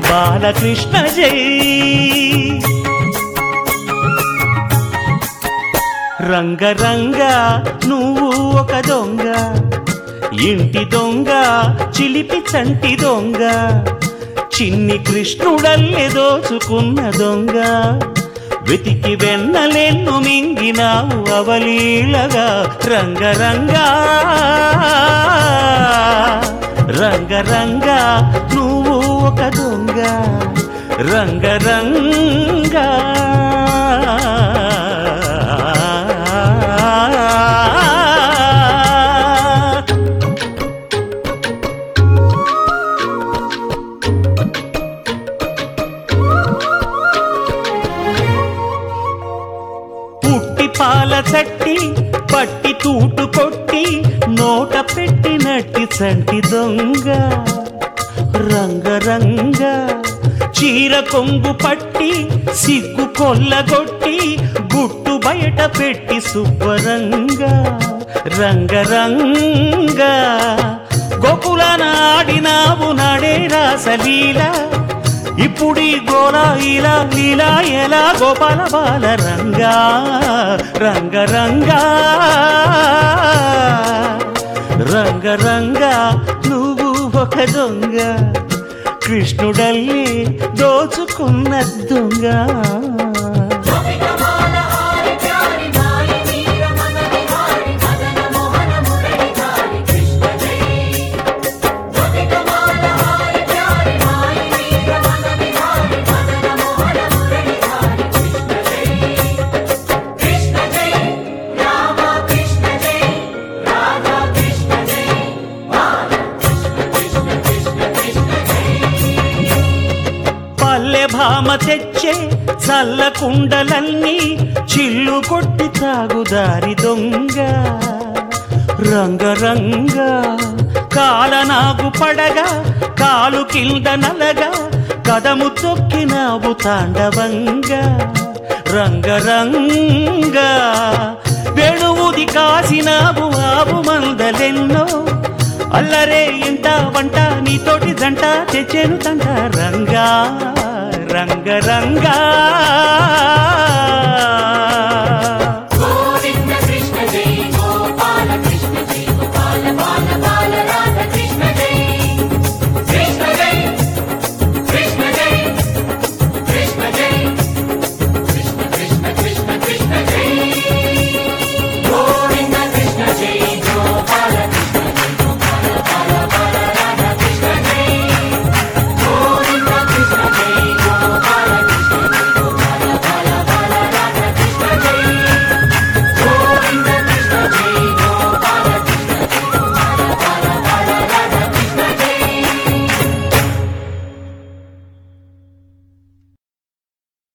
బాలకృష్ణ జై రంగరంగ నువ్వు ఒక దొంగ ఇంటి దొంగ చిలిపి చంటి దొంగ చిన్ని కృష్ణుడల్లె దోచుకున్న దొంగ వెతికి వెన్నలెన్ను మింగినావు అవలీలగా రంగరంగా రంగరంగా నువ్వు ఒక దొంగ రంగరంగా పుట్టి పాల చట్టి పట్టి తూటు కొట్టి నోట పెట్టినట్టి చంటి దొంగ రంగరంగ చీర కొంగు పట్టి సిగ్గు కొల్లగొట్టి గుట్టు బయట పెట్టి శుభ్రంగ రంగరంగ గోకుల నాడినావు నాడే రాసలీల ఇప్పుడీ గోలా ఇలా లీలా ఎలా గోపాల బాల రంగా రంగ రంగా రంగ రంగా నువ్వు ఒక దొంగ కృష్ణుడల్లి దోచుకున్న దొంగ పల్లె భామ తెచ్చే చల్ల కుండలన్నీ చిల్లు కొట్టి తాగుదారి దొంగ రంగరంగ కాలనాగు పడగా కాలు కింద నలగా కదము తొక్కినావు తాండవంగా రంగరంగ వేణువుది కాసినావు ఆవు మందలెన్నో అల్లరే ఇంట వంట నీతోటి జంట తెచ్చేను తంట రంగా రంగ రంగా